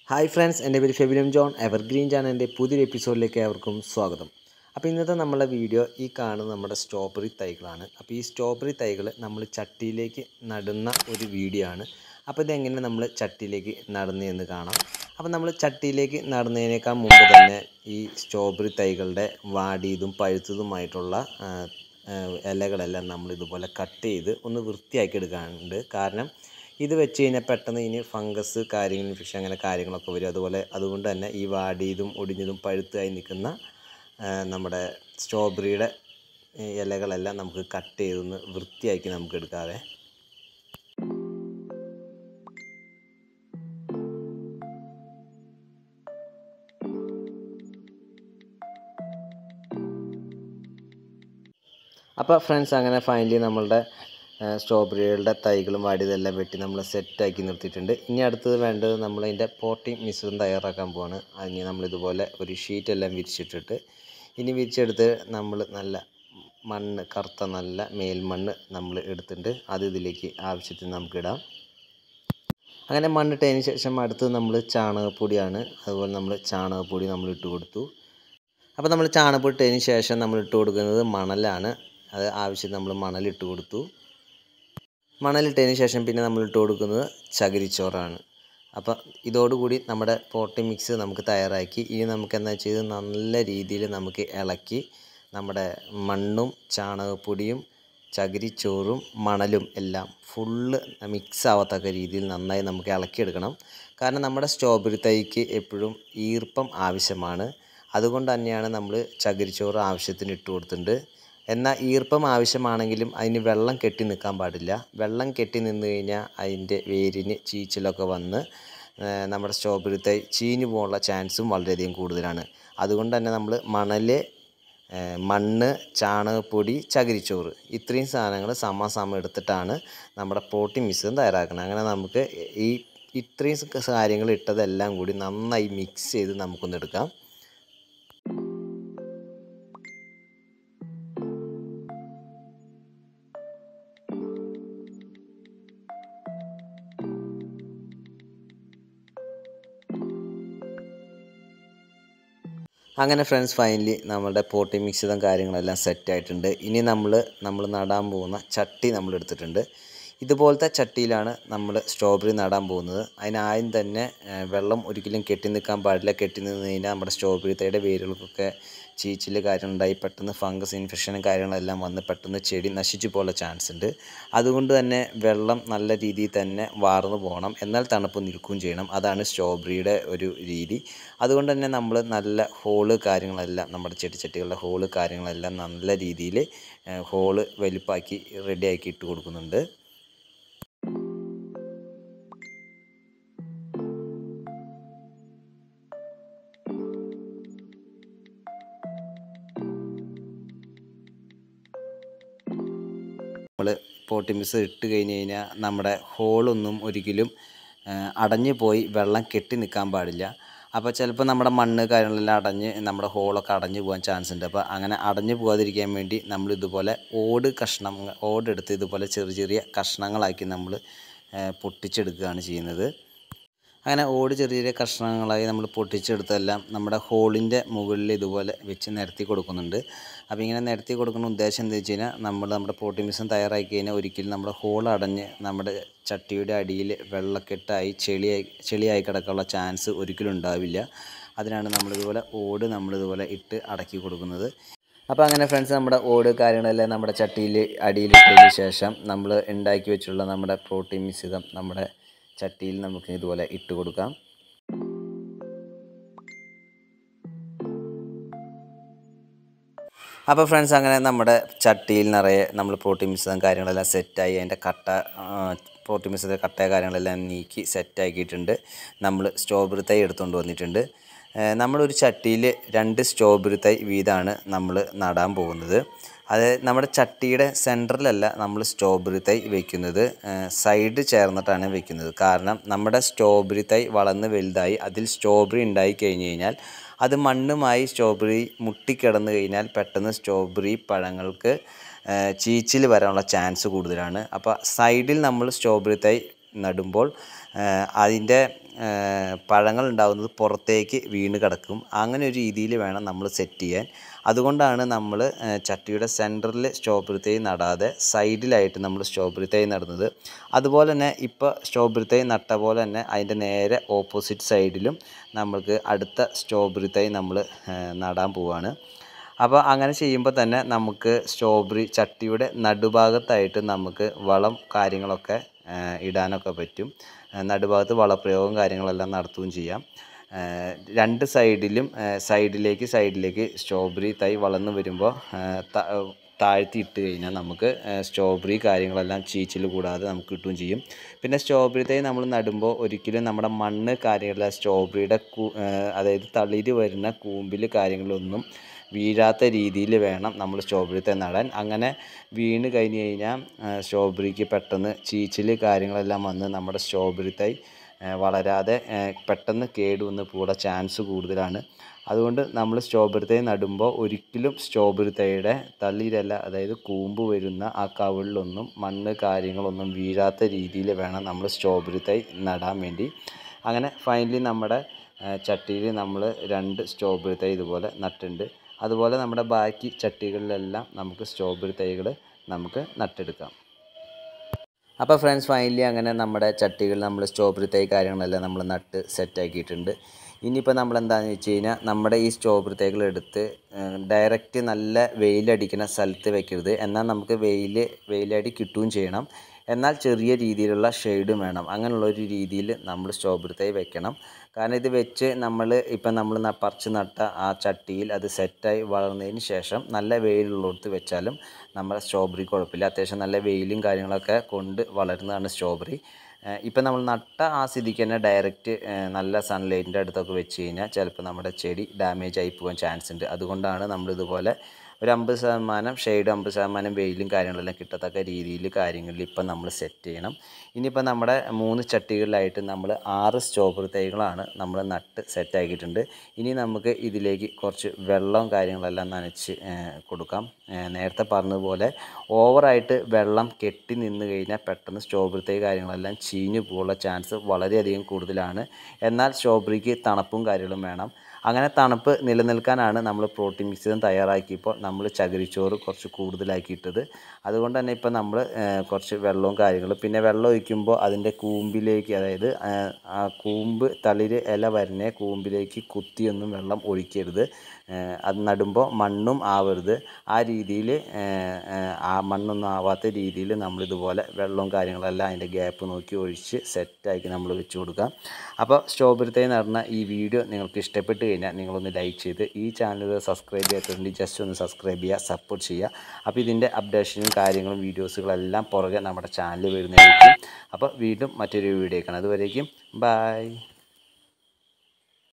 hi friends എൻ്റെ പേര് ഫെബിലം John evergreen ചാനലിൻ്റെ പുതിയൊരു എപ്പിസോഡിലേക്ക് ഏവർക്കും സ്വാഗതം അപ്പോൾ ഇന്നത്തെ നമ്മളെ വീഡിയോ ഈ കാണുന്ന നമ്മുടെ സ്ട്രോബെറി തൈകളാണ് അപ്പോൾ ഈ സ്ട്രോബെറി തൈകൾ നമ്മൾ ചട്ടിയിലേക്ക് നടുന്ന ഒരു വീഡിയോ ആണ് അപ്പോൾ ഇതെങ്ങനെ നമ്മൾ ചട്ടിയിലേക്ക് നടുന്നതെന്ന് കാണാം അപ്പോൾ നമ്മൾ ചട്ടിയിലേക്ക് നടുന്നതിനേക്കാൾ മുമ്പ് തന്നെ ഈ സ്ട്രോബെറി തൈകളുടെ വാടിയതും പഴുത്തതുമായിട്ടുള്ള ആ, ആ, ഇലകളെല്ലാം നമ്മൾ ഇതുപോലെ കട്ട് ചെയ്ത് ഒന്ന് വൃത്തിയാക്കി എടുക്കാനുണ്ട് കാരണം ഇത് വെച്ച് കഴിഞ്ഞാൽ പെട്ടെന്ന് ഇനി ഫംഗസ് കാര്യങ്ങൾ ഇൻഫെക്ഷൻ അങ്ങനെ കാര്യങ്ങളൊക്കെ വരും അതുപോലെ അതുകൊണ്ട് തന്നെ ഈ വാടിയതും ഒടിഞ്ഞതും പഴുത്തായി നിൽക്കുന്ന ആ, നമ്മുടെ സ്ട്രോബെറിയുടെ ഈ ഇലകളെല്ലാം നമുക്ക് കട്ട് ചെയ്തൊന്ന് വൃത്തിയാക്കി നമുക്ക് എടുക്കാവേ അപ്പോൾ ഫ്രണ്ട്സ് അങ്ങനെ ഫൈനലി നമ്മളുടെ സ്ട്രോബെറികളുടെ തൈകളും വാടിയതെല്ലാം വെട്ടി നമ്മൾ സെറ്റാക്കി നിർത്തിയിട്ടുണ്ട് ഇനി അടുത്തത് വേണ്ടത് നമ്മൾ അതിൻ്റെ പോട്ടിംഗ് മിശ്രിതം തയ്യാറാക്കാൻ പോവാണ് അതിന് നമ്മളിതുപോലെ ഒരു ഷീറ്റെല്ലാം വിരിച്ചിട്ടിട്ട് ഇനി വിരിച്ചെടുത്ത് നമ്മൾ നല്ല മണ്ണ് കറുത്ത നല്ല മേൽമണ്ണ് നമ്മൾ എടുത്തിട്ടുണ്ട് അത് ഇതിലേക്ക് ആവശ്യത്തിന് നമുക്കിടാം അങ്ങനെ മണ്ണിട്ടതിന് ശേഷം അടുത്തത് നമ്മൾ ചാണകപ്പൊടിയാണ് അതുപോലെ നമ്മൾ ചാണകപ്പൊടി നമ്മൾ ഇട്ട് കൊടുത്തു അപ്പോൾ നമ്മൾ ചാണകപ്പൊടി ഇട്ടതിന് ശേഷം നമ്മൾ ഇട്ട് കൊടുക്കുന്നത് മണലാണ് അത് ആവശ്യത്തിന് നമ്മൾ മണലിട്ട് കൊടുത്തു മണലിട്ടതിന് ശേഷം പിന്നെ നമ്മൾ ഇട്ട് കൊടുക്കുന്നത് ചകിരിച്ചോറാണ് അപ്പം ഇതോടുകൂടി നമ്മുടെ പോട്ടി മിക്സ് നമുക്ക് തയ്യാറാക്കി ഇനി നമുക്ക് എന്താ ചെയ്ത് നല്ല രീതിയിൽ നമുക്ക് ഇളക്കി നമ്മുടെ മണ്ണും ചാണകപ്പൊടിയും ചകിരിച്ചോറും മണലും എല്ലാം ഫുള്ള് മിക്സ് ആവത്തക്ക രീതിയിൽ നന്നായി നമുക്ക് ഇളക്കിയെടുക്കണം കാരണം നമ്മുടെ സ്ട്രോബെറി തൈക്ക് എപ്പോഴും ഈർപ്പം ആവശ്യമാണ് അതുകൊണ്ട് തന്നെയാണ് നമ്മൾ ചകിരിച്ചോറ് ആവശ്യത്തിന് ഇട്ട് കൊടുത്തിട്ടുണ്ട് എന്നാൽ ഈർപ്പം ആവശ്യമാണെങ്കിലും അതിന് വെള്ളം കെട്ടി നിൽക്കാൻ പാടില്ല വെള്ളം കെട്ടി നിന്ന് കഴിഞ്ഞാൽ അതിൻ്റെ വേരിന് ചീച്ചിലൊക്കെ വന്ന് ആ, നമ്മുടെ സ്ട്രോബെറി തൈ ചീഞ്ഞു പോകാനുള്ള ചാൻസും വളരെയധികം കൂടുതലാണ് അതുകൊണ്ട് തന്നെ നമ്മൾ മണൽ ആ, മണ്ണ് ചാണകപ്പൊടി ചകിരിച്ചോറ് ഇത്രയും സാധനങ്ങൾ സമാസമം എടുത്തിട്ടാണ് നമ്മുടെ പ്രോട്ടീൻ മിശ്രിതം തയ്യാറാക്കുന്നത് അങ്ങനെ നമുക്ക് ഈ ഇത്രയും കാര്യങ്ങൾ ഇട്ടതെല്ലാം കൂടി നന്നായി മിക്സ് ചെയ്ത് നമുക്കൊന്ന് എടുക്കാം അങ്ങനെ ഫ്രണ്ട്സ് ഫൈനലി നമ്മുടെ പോട്ടി മിക്സിതം കാര്യങ്ങളെല്ലാം സെറ്റ് ആയിട്ടുണ്ട് ഇനി നമ്മൾ നമ്മൾ നടാൻ പോകുന്ന ചട്ടി നമ്മൾ എടുത്തിട്ടുണ്ട് ഇതുപോലത്തെ ചട്ടിയിലാണ് നമ്മൾ സ്ട്രോബെറി നടാൻ പോകുന്നത് അതിനാദ്യം തന്നെ ആ, വെള്ളം ഒരിക്കലും കെട്ടി നിൽക്കാൻ പാടില്ല കെട്ടി നിന്ന് കഴിഞ്ഞാൽ നമ്മുടെ സ്ട്രോബെറി തൈയുടെ വേരുകൾക്കൊക്കെ ചീച്ചിൽ കാര്യങ്ങളുണ്ടായി പെട്ടെന്ന് ഫംഗസ് ഇൻഫെക്ഷനും കാര്യങ്ങളെല്ലാം വന്ന് പെട്ടെന്ന് ചെടി നശിച്ചു പോകാനുള്ള ചാൻസ് ഉണ്ട് അതുകൊണ്ട് തന്നെ വെള്ളം നല്ല രീതിയിൽ തന്നെ വാർന്നു പോകണം എന്നാൽ തണുപ്പ് നിൽക്കുകയും ചെയ്യണം അതാണ് സ്ട്രോബെറിയുടെ ഒരു രീതി അതുകൊണ്ട് തന്നെ നമ്മൾ നല്ല ഹോള് കാര്യങ്ങളെല്ലാം നമ്മുടെ ചെടിച്ചട്ടികളുടെ ഹോള് കാര്യങ്ങളെല്ലാം നല്ല രീതിയിൽ ഹോള് വലുപ്പാക്കി റെഡിയാക്കി ഇട്ട് കൊടുക്കുന്നുണ്ട് നമ്മൾ പോട്ടി മിക്സ് ഇട്ട് കഴിഞ്ഞ് കഴിഞ്ഞാൽ നമ്മുടെ ഹോളൊന്നും ഒരിക്കലും ആ, അടഞ്ഞു പോയി വെള്ളം കെട്ടി നിൽക്കാൻ പാടില്ല അപ്പോൾ ചിലപ്പോൾ നമ്മുടെ മണ്ണ് കാര്യങ്ങളെല്ലാം അടഞ്ഞ് നമ്മുടെ ഹോളൊക്കെ അടഞ്ഞു പോകാൻ ചാൻസ് ഉണ്ട് അപ്പോൾ അങ്ങനെ അടഞ്ഞു പോകാതിരിക്കാൻ വേണ്ടി നമ്മൾ ഇതുപോലെ ഓട് കഷ്ണം ഓടെടുത്ത് ഇതുപോലെ ചെറിയ ചെറിയ കഷ്ണങ്ങളാക്കി നമ്മൾ ആ, പൊട്ടിച്ചെടുക്കുകയാണ് ചെയ്യുന്നത് അങ്ങനെ ഓട് ചെറിയ ചെറിയ കഷ്ണങ്ങളായി നമ്മൾ പൊട്ടിച്ചെടുത്തെല്ലാം നമ്മുടെ ഹോളിൻ്റെ മുകളിൽ ഇതുപോലെ വെച്ച് നിരത്തി കൊടുക്കുന്നുണ്ട് അപ്പോൾ ഇങ്ങനെ നിരത്തി കൊടുക്കുന്ന ഉദ്ദേശം എന്താ വെച്ച് കഴിഞ്ഞാൽ നമ്മൾ നമ്മുടെ പോട്ടി മിക്സം തയ്യാറാക്കി കഴിഞ്ഞാൽ ഒരിക്കലും നമ്മുടെ ഹോൾ അടഞ്ഞ് നമ്മുടെ ചട്ടിയുടെ അടിയിൽ വെള്ളക്കെട്ടായി ചെളിയായി ചെളിയായി കിടക്കാനുള്ള ചാൻസ് ഒരിക്കലും ഉണ്ടാവില്ല അതിനാണ് നമ്മളിതുപോലെ ഓട് നമ്മളിതുപോലെ ഇട്ട് അടക്കി കൊടുക്കുന്നത് അപ്പോൾ അങ്ങനെ ഫ്രണ്ട്സ് നമ്മുടെ ഓട് കാര്യങ്ങളെല്ലാം നമ്മുടെ ചട്ടിയിൽ അടിയിലിട്ടതിന് ശേഷം നമ്മൾ ഉണ്ടാക്കി വെച്ചിട്ടുള്ള നമ്മുടെ പ്രോട്ടീൻ മിശ്രിതം നമ്മുടെ ചട്ടിയിൽ നമുക്ക് ഇതുപോലെ ഇട്ട് കൊടുക്കാം അപ്പോൾ ഫ്രണ്ട്സ് അങ്ങനെ നമ്മുടെ ചട്ടിയിൽ നിറയെ നമ്മൾ പ്രോട്ടീൻ മിശ്രിതം കാര്യങ്ങളെല്ലാം സെറ്റായി അതിൻ്റെ കട്ട പ്രോട്ടീൻ മിശ്രിത കട്ട കാര്യങ്ങളെല്ലാം നീക്കി സെറ്റാക്കിയിട്ടുണ്ട് നമ്മൾ സ്ട്രോബെറി തൈ എടുത്തുകൊണ്ട് വന്നിട്ടുണ്ട് ഏഹ് നമ്മളൊരു ചട്ടിയിൽ രണ്ട് സ്ട്രോബെറി തൈ വീതമാണ് നമ്മൾ നടാൻ പോകുന്നത് അത് നമ്മുടെ ചട്ടിയുടെ സെൻറ്ററിലല്ല നമ്മൾ സ്ട്രോബെറി തൈ വെക്കുന്നത് സൈഡ് ചേർന്നിട്ടാണ് വെക്കുന്നത് കാരണം നമ്മുടെ സ്ട്രോബെറി തൈ വളർന്ന് വലുതായി അതിൽ സ്ട്രോബെറി ഉണ്ടായി കഴിഞ്ഞ് കഴിഞ്ഞാൽ അത് മണ്ണുമായി സ്ട്രോബെറി മുട്ടിക്കിടന്ന് കഴിഞ്ഞാൽ പെട്ടെന്ന് സ്ട്രോബെറി പഴങ്ങൾക്ക് ചീച്ചിൽ വരാനുള്ള ചാൻസ് കൂടുതലാണ് അപ്പോൾ സൈഡിൽ നമ്മൾ സ്ട്രോബെറി തൈ നടുമ്പോൾ അതിൻ്റെ പഴങ്ങൾ ഉണ്ടാകുന്നത് പുറത്തേക്ക് വീണ് കിടക്കും അങ്ങനെ ഒരു രീതിയിൽ വേണം നമ്മൾ സെറ്റ് ചെയ്യാൻ അതുകൊണ്ടാണ് നമ്മൾ ചട്ടിയുടെ സെൻറ്ററിൽ സ്ട്രോബെറി തൈ നടാതെ സൈഡിലായിട്ട് നമ്മൾ സ്ട്രോബെറി തൈ നടുന്നത് അതുപോലെ തന്നെ ഇപ്പോൾ സ്ട്രോബെറി തൈ നട്ട പോലെ തന്നെ അതിൻ്റെ നേരെ ഓപ്പോസിറ്റ് സൈഡിലും നമ്മൾക്ക് അടുത്ത സ്ട്രോബെറി തൈ നമ്മൾ നടാൻ പോവുകയാണ് അപ്പോൾ അങ്ങനെ ചെയ്യുമ്പോൾ തന്നെ നമുക്ക് സ്ട്രോബെറി ചട്ടിയുടെ നടുഭാഗത്തായിട്ട് നമുക്ക് വളം കാര്യങ്ങളൊക്കെ ആ, ഇടാനൊക്കെ പറ്റും ആ, നടുഭാഗത്ത് വളപ്രയോഗവും കാര്യങ്ങളെല്ലാം നടത്തുകയും ചെയ്യാം ആ, രണ്ട് സൈഡിലും ആ, സൈഡിലേക്ക് സൈഡിലേക്ക് സ്ട്രോബെറി തൈ വളർന്നു വരുമ്പോൾ ആ, ത- താഴ്ത്തി ഇട്ട് കഴിഞ്ഞാൽ നമുക്ക് ആ, സ്ട്രോബെറി കാര്യങ്ങളെല്ലാം ചീച്ചിൽ കൂടാതെ നമുക്ക് കിട്ടുകയും ചെയ്യും പിന്നെ സ്ട്രോബെറി തൈ നമ്മൾ നടുമ്പോൾ ഒരിക്കലും നമ്മുടെ മണ്ണ് കാര്യങ്ങളില്ല സ്ട്രോബെറിയുടെ കൂ ആ, അതായത് തളിര് വരുന്ന കൂമ്പിൽ കാര്യങ്ങളൊന്നും വീഴാത്ത രീതിയിൽ വേണം നമ്മൾ സ്ട്രോബെറി തൈ നടാൻ അങ്ങനെ വീണ് കഴിഞ്ഞ് കഴിഞ്ഞാൽ സ്ട്രോബെറിക്ക് പെട്ടെന്ന് ചീച്ചിൽ കാര്യങ്ങളെല്ലാം വന്ന് നമ്മുടെ സ്ട്രോബെറി തൈ ആ, വളരാതെ ആ, പെട്ടെന്ന് കേടുവന്ന് പോകാൻ ചാൻസ് കൂടുതലാണ് അതുകൊണ്ട് നമ്മൾ സ്ട്രോബെറി തൈ നടുമ്പോൾ ഒരിക്കലും സ്ട്രോബെറി തൈയുടെ തളിരല്ല അതായത് കൂമ്പ് വരുന്ന ആ കവിളിലൊന്നും മണ്ണ് കാര്യങ്ങളൊന്നും വീഴാത്ത രീതിയിൽ വേണം നമ്മൾ സ്ട്രോബെറി തൈ നടാൻ വേണ്ടി അങ്ങനെ ഫൈനലി നമ്മുടെ ചട്ടിയിൽ നമ്മൾ രണ്ട് സ്ട്രോബെറി തൈ ഇതുപോലെ നട്ടിട്ടുണ്ട് അതുപോലെ നമ്മുടെ ബാക്കി ചട്ടികളിലെല്ലാം നമുക്ക് സ്ട്രോബെറി തൈകൾ നമുക്ക് നട്ടെടുക്കാം അപ്പോൾ ഫ്രണ്ട്സ് ഫൈനലി അങ്ങനെ നമ്മുടെ ചട്ടികൾ നമ്മൾ സ്ട്രോബെറി തൈ കാര്യങ്ങളെല്ലാം നമ്മൾ നട്ട് സെറ്റാക്കിയിട്ടുണ്ട് ഇനിയിപ്പോൾ നമ്മൾ എന്താണെന്ന് വെച്ച് കഴിഞ്ഞാൽ നമ്മുടെ ഈ സ്ട്രോബെറി തൈകൾ എടുത്ത് ഡയറക്റ്റ് നല്ല വെയിലടിക്കുന്ന സ്ഥലത്ത് വെക്കരുത് എന്നാൽ നമുക്ക് വെയിൽ വെയിലടി കിട്ടുകയും ചെയ്യണം എന്നാൽ ചെറിയ രീതിയിലുള്ള ഷെയ്ഡും വേണം അങ്ങനെയുള്ള ഒരു രീതിയിൽ നമ്മൾ സ്ട്രോബെറി തൈ വെക്കണം കാരണം ഇത് വെച്ച് നമ്മൾ ഇപ്പം നമ്മൾ ന- പറിച്ച് നട്ട ആ ചട്ടിയിൽ അത് സെറ്റായി വളർന്നതിന് ശേഷം നല്ല വെയിലുള്ളിടത്ത് വെച്ചാലും നമ്മുടെ സ്ട്രോബെറി കുഴപ്പമില്ല അത്യാവശ്യം നല്ല വെയിലും കാര്യങ്ങളൊക്കെ കൊണ്ട് വളരുന്നതാണ് സ്ട്രോബെറി ഇപ്പം നമ്മൾ നട്ട ആ സ്ഥിതിക്ക് തന്നെ ഡയറക്റ്റ് നല്ല സൺലൈറ്റിൻ്റെ അടുത്തൊക്കെ വെച്ച് കഴിഞ്ഞാൽ ചിലപ്പോൾ നമ്മുടെ ചെടി ഡാമേജ് ആയി പോകാൻ ചാൻസ് ഉണ്ട് അതുകൊണ്ടാണ് നമ്മളിതുപോലെ ഒരു അമ്പത് ശതമാനം ഷെയ്ഡ് അമ്പത് ശതമാനം വെയിലും കാര്യങ്ങളെല്ലാം കിട്ടത്തക്ക രീതിയിൽ കാര്യങ്ങളിൽ ഇപ്പം നമ്മൾ സെറ്റ് ചെയ്യണം ഇനിയിപ്പോൾ നമ്മുടെ മൂന്ന് ചട്ടികളിലായിട്ട് നമ്മൾ ആറ് സ്ട്രോബെറി തൈകളാണ് നമ്മൾ നട്ട് സെറ്റ് ആക്കിയിട്ടുണ്ട് ഇനി നമുക്ക് ഇതിലേക്ക് കുറച്ച് വെള്ളവും കാര്യങ്ങളെല്ലാം നനച്ച് ഏഹ്, കൊടുക്കാം ഏഹ്, നേരത്തെ പറഞ്ഞതുപോലെ ഓവറായിട്ട് വെള്ളം കെട്ടി നിന്ന് കഴിഞ്ഞാൽ പെട്ടെന്ന് സ്ട്രോബെറി തൈ കാര്യങ്ങളെല്ലാം ചീഞ്ഞു പോകാനുള്ള ചാൻസ് വളരെയധികം കൂടുതലാണ് എന്നാൽ സ്ട്രോബെറിക്ക് തണുപ്പും കാര്യങ്ങളും വേണം അങ്ങനെ തണുപ്പ് നിലനിൽക്കാനാണ് നമ്മൾ പ്രോട്ടീൻ മിക്സ് തയ്യാറാക്കിയപ്പോൾ നമ്മൾ ചകിരിച്ചോറ് കുറച്ച് കൂടുതലാക്കിയിട്ടത് അതുകൊണ്ട് തന്നെ ഇപ്പോൾ നമ്മൾ കുറച്ച് വെള്ളവും കാര്യങ്ങളും പിന്നെ വെള്ളം ഒഴിക്കുമ്പോൾ അതിൻ്റെ കൂമ്പിലേക്ക് അതായത് ആ, ആ കൂമ്പ് തളിര് ഇല വരുന്ന കൂമ്പിലേക്ക് കുത്തിയൊന്നും വെള്ളം ഒഴിക്കരുത് ഏഹ് അത് നടുമ്പോൾ മണ്ണും ആവരുത് ആ രീതിയിൽ ആ മണ്ണൊന്നും ആവാത്ത രീതിയിൽ നമ്മളിതുപോലെ വെള്ളവും കാര്യങ്ങളെല്ലാം അതിൻ്റെ ഗ്യാപ്പ് നോക്കി ഒഴിച്ച് സെറ്റാക്കി നമ്മൾ വെച്ച് കൊടുക്കുക അപ്പോൾ സ്ട്രോബെറി തൈ നടന്ന ഈ വീഡിയോ നിങ്ങൾക്ക് ഇഷ്ടപ്പെട്ട് കഴിഞ്ഞാൽ നിങ്ങളൊന്ന് ലൈക്ക് ചെയ്ത് ഈ ചാനൽ സബ്സ്ക്രൈബ് ചെയ്യാത്തുണ്ടെങ്കിൽ ജസ്റ്റ് ഒന്ന് സബ്സ്ക്രൈബ് ചെയ്യുക സപ്പോർട്ട് ചെയ്യുക അപ്പോൾ ഇതിൻ്റെ അപ്ഡേഷനും കാര്യങ്ങളും വീഡിയോസുകളെല്ലാം പുറകെ നമ്മുടെ ചാനൽ വരുന്നതായിരിക്കും അപ്പോൾ വീണ്ടും മറ്റൊരു വീഡിയോ കാണാം അതുവരേക്കും ബൈ